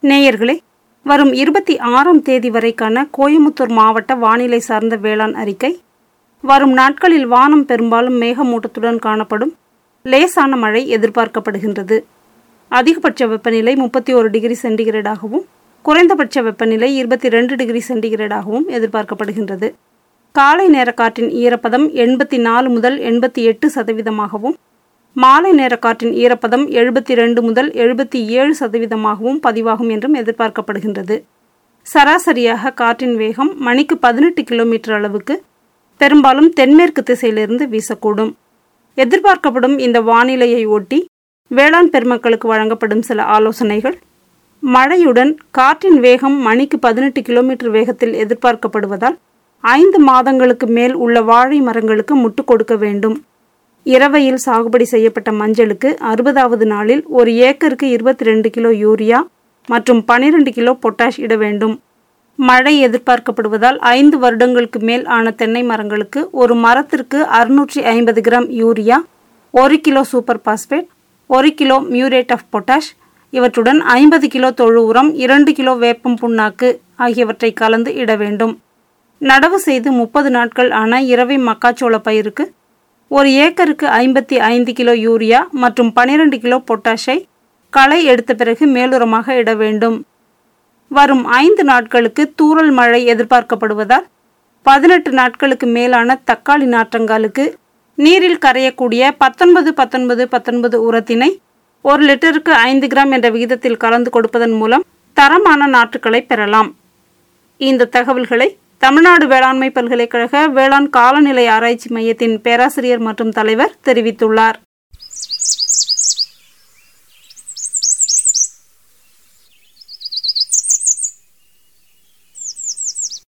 நேயர்களே வரும் இருபத்தி ஆறாம் தேதி வரைக்கான கோயமுத்தூர் மாவட்ட வானிலை சார்ந்த வேளாண் அறிக்கை வரும் நாட்களில் வானம் பெரும்பாலும் மேகமூட்டத்துடன் காணப்படும் லேசான மழை எதிர்பார்க்கப்படுகின்றது அதிகபட்ச வெப்பநிலை முப்பத்தி ஒரு டிகிரி சென்டிகிரேடாகவும் குறைந்தபட்ச வெப்பநிலை இருபத்தி ரெண்டு டிகிரி சென்டிகிரேடாகவும் எதிர்பார்க்கப்படுகின்றது காலை நேர காற்றின் ஈரப்பதம் எண்பத்தி நாலு முதல் எண்பத்தி எட்டு சதவீதமாகவும் மாலை நேர காற்றின் ஈரப்பதம் எழுபத்தி ரெண்டு முதல் எழுபத்தி ஏழு சதவீதமாகவும் பதிவாகும் என்றும் எதிர்பார்க்கப்படுகின்றது சராசரியாக காற்றின் வேகம் மணிக்கு பதினெட்டு கிலோமீட்டர் அளவுக்கு பெரும்பாலும் தென்மேற்கு திசையிலிருந்து வீசக்கூடும் எதிர்பார்க்கப்படும் இந்த வானிலையை ஒட்டி வேளாண் பெருமக்களுக்கு வழங்கப்படும் சில ஆலோசனைகள் மழையுடன் காற்றின் வேகம் மணிக்கு பதினெட்டு கிலோமீட்டர் வேகத்தில் எதிர்பார்க்கப்படுவதால் ஐந்து மாதங்களுக்கு மேல் உள்ள வாழை மரங்களுக்கு முட்டு கொடுக்க வேண்டும் இரவையில் சாகுபடி செய்யப்பட்ட மஞ்சளுக்கு அறுபதாவது நாளில் ஒரு ஏக்கருக்கு இருபத்தி ரெண்டு கிலோ யூரியா மற்றும் பனிரெண்டு கிலோ பொட்டாஷ் இட வேண்டும் மழை எதிர்பார்க்கப்படுவதால் ஐந்து வருடங்களுக்கு மேல் ஆன தென்னை மரங்களுக்கு ஒரு மரத்திற்கு அறுநூற்றி ஐம்பது கிராம் யூரியா ஒரு கிலோ சூப்பர் பாஸ்பேட் ஒரு கிலோ மியூரேட் ஆஃப் பொட்டாஷ் இவற்றுடன் ஐம்பது கிலோ தொழு உரம் இரண்டு கிலோ வேப்பம் புண்ணாக்கு ஆகியவற்றை கலந்து இட வேண்டும் நடவு செய்து முப்பது நாட்கள் ஆன இரவை மக்காச்சோள பயிருக்கு ஒரு ஏக்கருக்கு ஐம்பத்தி ஐந்து கிலோ யூரியா மற்றும் பனிரெண்டு கிலோ பொட்டாஷை களை எடுத்த பிறகு மேலுரமாக இட வேண்டும் வரும் ஐந்து நாட்களுக்கு தூறல் மழை எதிர்பார்க்கப்படுவதால் பதினெட்டு நாட்களுக்கு மேலான தக்காளி நாற்றங்காலுக்கு நீரில் கரையக்கூடிய பத்தொன்பது பத்தொன்பது பத்தொன்பது உரத்தினை ஒரு லிட்டருக்கு ஐந்து கிராம் என்ற விகிதத்தில் கலந்து கொடுப்பதன் மூலம் தரமான நாற்றுக்களை பெறலாம் இந்த தகவல்களை தமிழ்நாடு வேளாண்மை பல்கலைக்கழக வேளாண் காலநிலை ஆராய்ச்சி மையத்தின் பேராசிரியர் மற்றும் தலைவர் தெரிவித்துள்ளார்